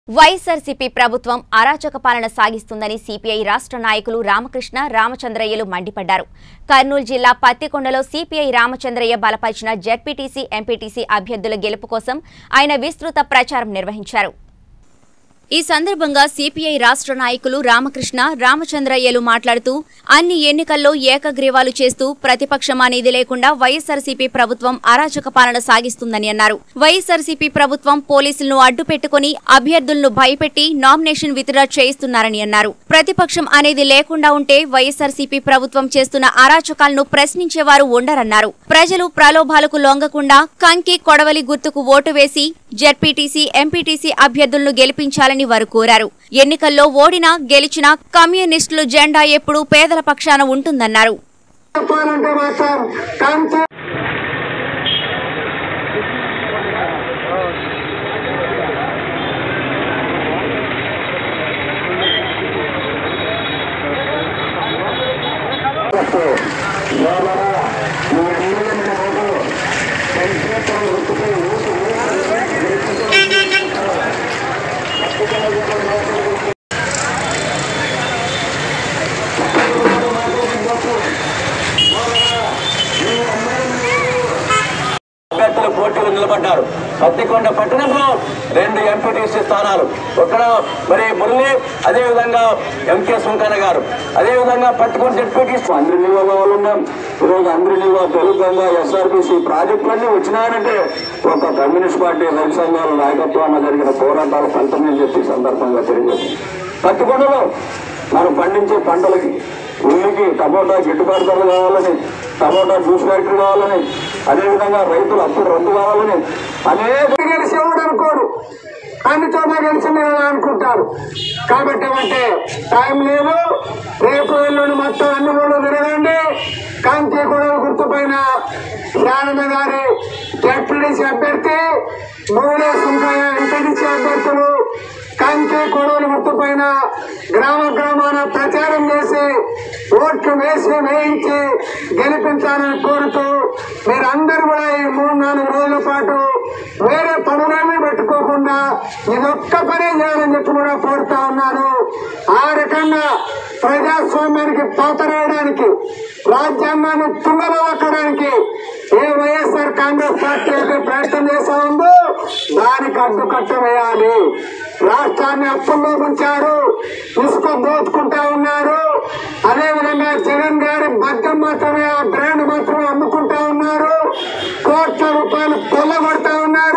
వైఎస్ఆర్సీపీ ప్రభుత్వం అరాచక పాలన సాగిస్తుందని సిపిఐ రాష్ట్ర నాయకులు రామకృష్ణ రామచంద్రయ్యలు మండిపడ్డారు కర్నూలు జిల్లా పత్తికొండలో సిపిఐ రామచంద్రయ్య బలపరిచిన జెడ్పీటీసీ ఎంపీటీసీ అభ్యర్థుల గెలుపు కోసం ఆయన విస్తృత ప్రచారం నిర్వహించారు ఈ సందర్భంగా సిపిఐ రాష్ట్ర నాయకులు రామకృష్ణ రామచంద్రయ్యలు మాట్లాడుతూ అన్ని ఎన్నికల్లో ఏకగ్రీవాలు చేస్తూ ప్రతిపక్షం అనేది లేకుండా వైఎస్ఆర్సీపీ ప్రభుత్వం అరాచక పాలన సాగిస్తుందని అన్నారు వైఎస్ఆర్సీపీ ప్రభుత్వం పోలీసులను అడ్డు పెట్టుకుని అభ్యర్థులను భయపెట్టి నామినేషన్ విత్డ్రా చేయిస్తున్నారని అన్నారు ప్రతిపక్షం అనేది లేకుండా ఉంటే వైఎస్ఆర్సీపీ ప్రభుత్వం చేస్తున్న అరాచకాలను ప్రశ్నించేవారు ఉండరన్నారు ప్రజలు ప్రలోభాలకు లొంగకుండా కంకి కొడవలి గుర్తుకు ఓటు వేసి జెడ్పీటీసీ ఎంపీటీసీ అభ్యర్థులను గెలిపించాలని వారు కోరారు ఎన్నికల్లో ఓడినా గెలిచినా కమ్యూనిస్టులు జెండా ఎప్పుడూ పేదల పక్షాన ఉంటుందన్నారు చెప్పాలంటే మాత్రం కాంతి అభ్యర్థులు పోటీలు నిలబడ్డారు పత్తికొండ పట్టణంలో రెండు ఎంపీటీసీ స్థానాలు ఒకడ మరి మురళి అదేవిధంగా ఎంకే సుంకన్న గారు అదేవిధంగా పత్తికొండ ఎంపీటీసీ అందరి నిల్వలో ఉన్నాం ఈరోజు అందరి నిల్వ తెలుగుగా ఎస్ఆర్బీసీ ప్రాజెక్టులన్నీ వచ్చినాయంటే ఒక కమ్యూనిస్ట్ పార్టీ రైతు సంఘాల నాయకత్వాన జరిగిన పోరాటాల ఫలితమని చెప్పి ఈ సందర్భంగా తెలియజేస్తుంది పత్తికొండలో మనం పండించే పంటలకి ఉల్లికి టమోటా గిట్టుబాటు ధరలు కావాలని టమోటా జ్యూస్ ఫ్యాక్టరీ కావాలని అదేవిధంగా రైతులు అప్పులు రద్దు కావాలని అనేక గెలిచి ఎవడు అనుకోడు అన్నితోనే గెలిచింది కదా అనుకుంటారు కాబట్టి అంటే టైం లేదు రేపు ఎల్లుండి మొత్తం అన్ని మూడు తిరగండి కాంతి కూడా గుర్తుపైన శారద గారి జడ్పీడీసీ అభ్యర్థి మూడే సుంకయ్య ఎంపీడీసీ అభ్యర్థులు కంకి కొడవలి గుర్తుపైన గ్రామ గ్రామాన ప్రచారం చేసి ఓట్లు వేసి వేయించి గెలిపించాలని కోరుతూ మీరందరూ కూడా ఈ మూడు నాలుగు రోజుల పాటు వేరే పనులేమీ పెట్టుకోకుండా ఇదొక్క పనే చేయాలని చెప్పి కూడా కోరుతా ఉన్నాను ఆ రకంగా ప్రజాస్వామ్యానికి పాతరేయడానికి రాజ్యాంగాన్ని తుంగలో ఒక్కడానికి ఏ వైఎస్ఆర్ కాంగ్రెస్ పార్టీ అయితే ప్రయత్నం చేస్తా ఉందో దానికి అడ్డుకట్ట వేయాలి రాష్ట్రాన్ని అప్పుల్లో ఉంచారు ఇసుక దోచుకుంటా ఉన్నారు అదేవిధంగా జగన్ గారి మద్యం మాత్రమే ఆ బ్రాండ్ మాత్రమే అమ్ముకుంటా ఉన్నారు కోట్ల రూపాయలు కొల్లగొడతా ఉన్నారు